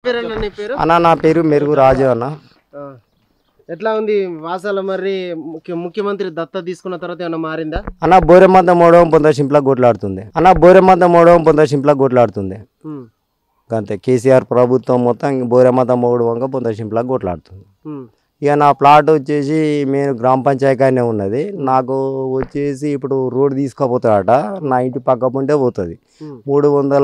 పేరన్నా నీ పేరు అన్న నా పేరు మెరుగు రాజు అన్న ఆ. ఎట్లా ఉంది వాసాల మరి ముఖ్య ముఖ్యమంత్రి దత్త తీసుకున్న తర్వాత ఏమైనా మారిందా అన్న బోరెమంత మోడవం పొంద సింప్లా కొట్లాడుతుంది అన్న బోరెమంత మోడవం పొంద సింప్లా కొట్లాడుతుంది ఉమ్, అంతే కేసీఆర్ ప్రభుత్వం మొత్తం బోరెమంత మోడవంగా పొంద సింప్లా కొట్లాడుతుంది ఉమ్, ఇక నా ప్లాట్ వచ్చేసి నేను గ్రామ పంచాయతీనే ఉన్నది నాకు వచ్చేసి ఇప్పుడు రోడ్ తీసుకుపోతాడట నా ఇంటి పక్క ఉంటే పోతుంది ఉమ్, మూడు వందల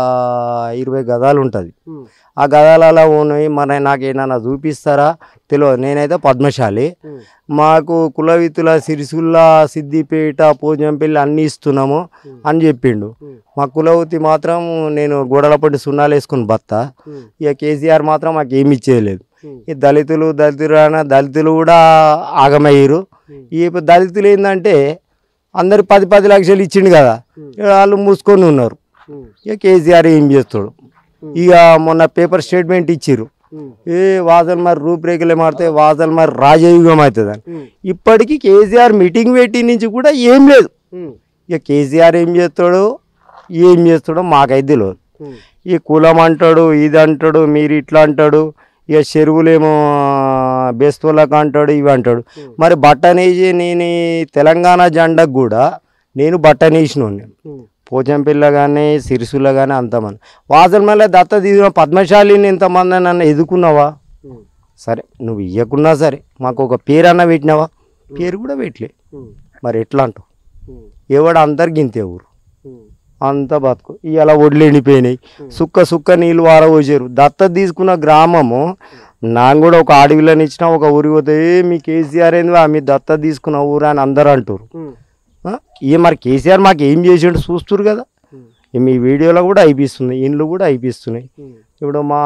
ఇరవై గదాలు ఉంటుంది ఉమ్, ఆ గదాలలో ఉన్నాయి మరి నాకు ఏమన్నా చూపిస్తారా తెలియదు నేనైతే పద్మశాలి ఉమ్, మాకు కులవితుల సిరిసుల్ల సిద్దిపేట పోజంపల్లి అన్నీ ఇస్తున్నాము అని చెప్పిండు ఉమ్, మా కులవృత్తి మాత్రం నేను గోడల పట్టి సున్నాలు వేసుకుని బత్త ఉమ్, ఇక కేసీఆర్ మాత్రం మాకు ఏమి ఇచ్చేయలేదు ఉమ్, ఈ దళితులు దళితులు అన్న దళితులు కూడా ఆగమయ్యారు ఈ దళితులు ఏంటంటే అందరు పది పది లక్షలు ఇచ్చిండు కదా ఇక వాళ్ళు మూసుకొని ఉన్నారు ఉమ్, ఇక కేసీఆర్ ఏం చేస్తాడు ఇక మొన్న పేపర్ స్టేట్మెంట్ ఇచ్చిర్రు ఉమ్, ఏ వాజల్ మరి రూపురేఖలు మారితే వాజల్ మరి రాజయుగం అవుతుందని ఉమ్, ఇప్పటికీ కేసీఆర్ మీటింగ్ పెట్టి నుంచి కూడా ఏం లేదు ఉమ్, ఇక కేసీఆర్ ఏం చేస్తాడో ఏం చేస్తాడో మాకైతే తెలియదు ఉమ్, ఈ కులం అంటాడు ఇది అంటాడు మీరు ఇట్లా అంటాడు ఇక చెరువులేమో బెస్తోళ్ళకి అంటాడు ఇవి అంటాడు మరి బట్టనేసి నేను ఈ తెలంగాణ జెండాకు కూడా నేను బట్టనేసినోడిని ఉమ్, పోచంపిల్ల కానీ సిరిసుల్ల కానీ అంతమంది వాసన మళ్ళీ దత్త తీసుకున్న పద్మశాలిని ఇంతమంది నన్ను ఎదుకున్నావా ఉమ్, సరే నువ్వు ఇవ్వకున్నా సరే మాకు ఒక పేరు అన్న పెట్టినావా పేరు కూడా పెట్టలే ఉమ్, మరి ఎట్లా అంటావు ఉమ్, ఎవడు అందరికి ఇంతే ఊరు ఉమ్, అంత బతుకు ఇవాళ ఒడ్లు ఎండిపోయినాయి సుక్క సుక్క నీళ్ళు వారవోసారు దత్త తీసుకున్న గ్రామము నాకు కూడా ఒక అడవిలోని ఇచ్చిన ఒక ఊరికి పోతే "ఏ, మీ కేసీఆర్ ఏంది మీ దత్త తీసుకున్న ఊరు అని అందరు అంటారు ఉమ్, ఆ? ఇక మరి కేసీఆర్ మాకు ఏం చేసిండు చూస్తురు కదా ఉమ్, ఈ మీ వీడియోలో కూడా అయిపిస్తుంది ఇండ్లు కూడా అయిపిస్తున్నాయి ఉమ్, ఇప్పుడు మా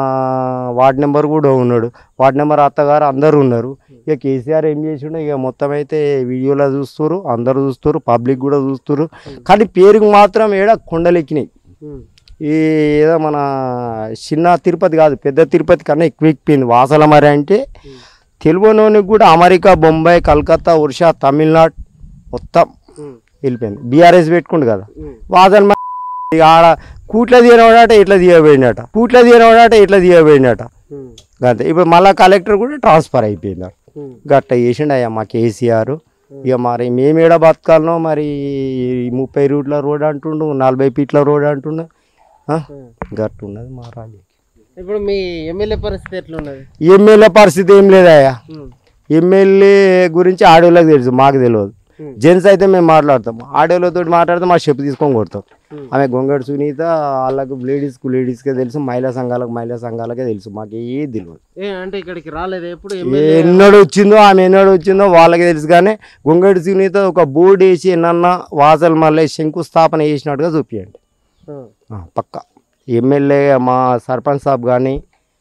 వార్డ్ నెంబర్ కూడా ఉన్నాడు వార్డ్ నెంబర్ అత్తగారు అందరు ఉన్నారు ఇక కేసీఆర్ ఏం చేసిండు ఇక మొత్తం అయితే వీడియోలో చూస్తారు అందరు చూస్తారు పబ్లిక్ కూడా చూస్తారు కానీ పేరుకు మాత్రం ఏడ కొండలెక్కినాయి ఉమ్, ఈ ఏదో మన చిన్న తిరుపతి కాదు పెద్ద తిరుపతి కన్నా ఎక్కువ ఎక్కిపోయింది వాసల మరి అంటే తెలుగులోనికి కూడా అమెరికా బొంబాయి కలకత్తా ఒరిస్సా తమిళనాడు మొత్తం ఉమ్, వెళ్ళిపోయింది బీఆర్ఎస్ పెట్టుకుండు కదా ఉమ్, వాదన మ- ఇక ఆడ కూట్ల తీయనవాడట ఇట్లా తీయబోయినట కూట్ల తీయనవాడట ఇట్లా తీయబోయినట ఉమ్, అంతే ఇప్పుడు మళ్ళా కలెక్టర్ కూడా ట్రాన్స్ఫర్ అయిపోయింది ఉమ్, గట్ట చేసిండు అయ్యా మా కేసీఆర్ ఇక మరి మేము ఏడ బతకాలనో మరి ఈ ముప్పై రూట్ల రోడ్ అంటుండు నలభై ఫీట్ల రోడ్ అంటుండు ఆ? ఉమ్. గట్ట ఉన్నది మా రాజు ఇప్పుడు మీ ఎమ్మెల్యే పరిస్థితి ఎట్లున్నది ఎమ్మెల్యే పరిస్థితి ఏం లేదయ్యా ఉమ్, ఎమ్మెల్యే గురించి ఆడోళ్ళకి తెలుసు మాకు తెలియదు ఉమ్. జెంట్స్ అయితే మేము మాట్లాడతాం ఆడోళ్ళతో మాట్లాడితే మా చెప్పు తీసుకొని కొడతాం ఉమ్. ఆమె గొంగడి సునీత వాళ్ళకు లేడీస్కు లేడీస్కే తెలుసు మహిళా సంఘాలకు మహిళా సంఘాలకే తెలుసు మాకు ఏ తెలియదు ఏ అంటే ఇక్కడికి రాలేదు ఎప్పుడు ఎమ్మెల్యే ఎన్నడు వచ్చిందో ఆమె ఎన్నడు వచ్చిందో వాళ్ళకి తెలుసు కానీ గొంగడి సునీత ఒక బోర్డు వేసి ఎన్నన్నా వాసలు మళ్ళీ శంకుస్థాపన చేసినట్టుగా చూపించండి ఉమ్, ఆ, పక్క ఎమ్మెల్యే మా సర్పంచ్ సాబ్ కానీ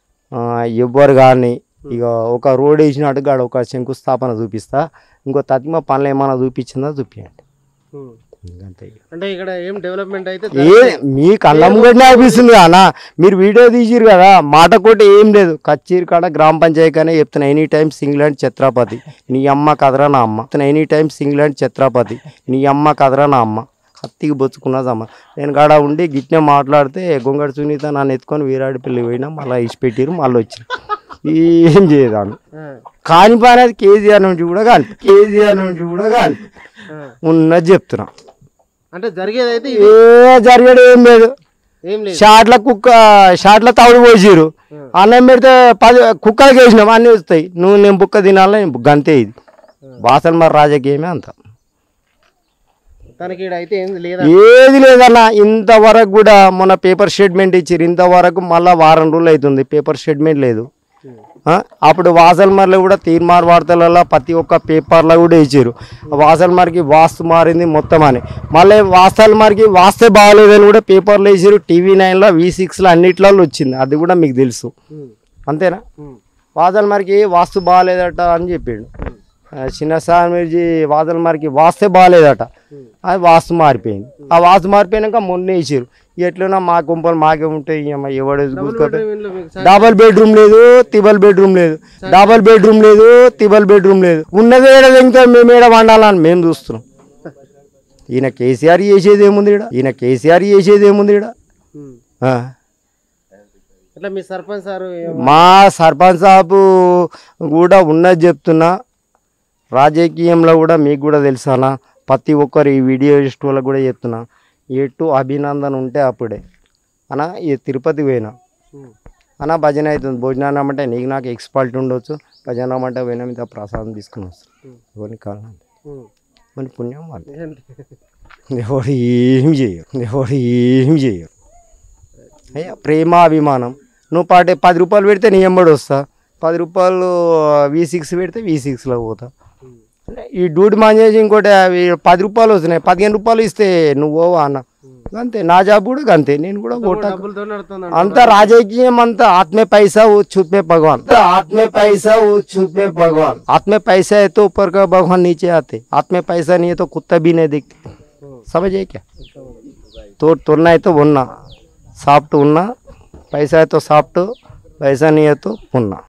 ఎవ్వరు కానీ ఇక ఒక రోడ్ వేసినట్టుగా ఆడ ఒక శంకుస్థాపన చూపిస్తా ఇంకో తతిమ పనులు ఏమైనా చూపించిందా చూపించండి ఉమ్. అంతే అంటే ఇక్కడ ఏం డెవలప్మెంట్ అయితే ఏ మీ కళ్ళం కూడా అనిపిస్తుంది అన్న మీరు వీడియో తీసిరు కదా మాట కొట్టి ఏం లేదు కచ్చేరి కాడ గ్రామ పంచాయతీ అనే చెప్తున్నా ఎనీ టైం సింగిల్ ఛత్రపతి నీ అమ్మ కదరా నా అమ్మ ఎనీ టైం సింగిల్ ఛత్రపతి నీ అమ్మ కదరా నా అమ్మ కత్తికి బొచ్చుకున్నదమ్మ నేను కాడ ఉండి గిట్నే మాట్లాడితే గొంగడి సునీత నన్ను ఎత్తుకొని వీరాడిపల్లి పోయినా మళ్ళీ ఇచ్చిపెట్టిరు మళ్ళీ వచ్చి ఏం చేయదాను ఆ, కాని పని అది కేసీఆర్ నుంచి కూడా కాని కేసీఆర్ నుంచి కూడా కాని ఆ. ఉన్నది చెప్తున్నా అంటే జరిగేది అయితే ఏ జరిగేది ఏం లేదు ఏం లేదు షాట్ల కుక్క షాట్ల తవుడు పోసిరు అన్నం పెడితే పది కుక్కలకి వేసినాం అన్నీ వస్తాయి నువ్వు నేను బుక్క తినాలని నేను గంతే ఇది వాసన మరి రాజకీయమే అంత తనకి ఈడ అయితే ఏం లేదా ఏది లేదన్న ఇంతవరకు కూడా మొన్న పేపర్ స్టేట్మెంట్ ఇచ్చారు ఇంతవరకు మళ్ళీ వారం రోజులు అవుతుంది పేపర్ స్టేట్మెంట్ లేదు ఆ? అప్పుడు వాసల్మర్లో కూడా తీర్మార్ వార్తలలో ప్రతి ఒక్క పేపర్లో కూడా ఇచ్చారు వాసల్మర్కి వాస్తు మారింది మొత్తం అని మళ్ళీ వాస్తల్మర్కి వాస్తే బాగాలేదని కూడా పేపర్లో వేసారు టీవీ నైన్లో వి సిక్స్లో అన్నిట్లలో వచ్చింది అది కూడా మీకు తెలుసు ఉమ్, అంతేనా ఉమ్, వాసల్మర్కి వాస్తు బాగాలేదట అని చెప్పిండు ఆ, చిన్న స్వామిజీ వాసల్మర్కి వాస్తే బాగాలేదట అది వాస్తు మారిపోయింది ఆ వాస్తు మారిపోయినాక మొన్న వేసారు ఎట్లైనా మా గుంపలు మాకే ఉంటాయి ఇక మరి ఎవడు కూర్చుంటే ఇంట్లో మీకు డబల్ బెడ్రూమ్ లేదు తిబల్ బెడ్రూమ్ లేదు డబల్ బెడ్రూమ్ లేదు తిబల్ బెడ్రూమ్ లేదు ఉన్నది ఏడ ఇంకా మేము ఏడ వండాలని మేము చూస్తున్నాం ఈయన కేసీఆర్ చేసేది ఏముంది ఈడ ఈయన కేసీఆర్ చేసేది ఏముంది ఈడ ఉమ్. ఆ. ఇట్లా మీ సర్పంచ్ సార్ మా సర్పంచ్ సాబు కూడా ఉన్నది చెప్తున్నా రాజకీయంలో కూడా మీకు కూడా తెలుసానా ప్రతి ఒక్కరు ఈ వీడియో వాళ్ళకి కూడా చెప్తున్నా ఎటు అభినందన ఉంటే అప్పుడే అన్న ఈ తిరుపతి పోయినా అన్న భజన అవుతుంది భోజనం అంటే నీకు నాకు ఎక్స్పల్ట్ ఉండొచ్చు భజన అంటే పోయినా మీద ప్రసాదం తీసుకుని వస్తాను ఎవరిని కావాలి మన పుణ్యం వాళ్ళు ఎవరు ఏం చేయరు ఎవరు ఏం చేయరు అయ్యా ప్రేమ అభిమానం నువ్వు పాటే పది రూపాయలు పెడితే నీ ఎంబడి వస్తా పది రూపాయలు వి సిక్స్ పెడితే వి సిక్స్లో పోతా అంటే ఈ డ్యూటీ మాన్ చేసి ఇంకోటి అవి పది రూపాయలు వస్తున్నాయి పదిహేను రూపాయలు ఇస్తే నువ్వు పోవా అన్న అంతే నా జాబ్ కూడా అంతే నేను కూడా కొట్టా డబ్బులతో నడుతుంది అంత రాజకీయం అంతా ఆत्मे पैसा वो छूत में भगवान आत्मे पैसा वो छूत में भगवान आत्मे पैसा है तो ऊपर का भगवान नीचे आते आत्मे पैसा नहीं है तो कुत्ता भी नहीं दिखते समझे क्या तो तुरना है तो बोलना साफ्ट उन्ना पैसा है तो साफ्ट पैसा नहीं है तो पुन्ना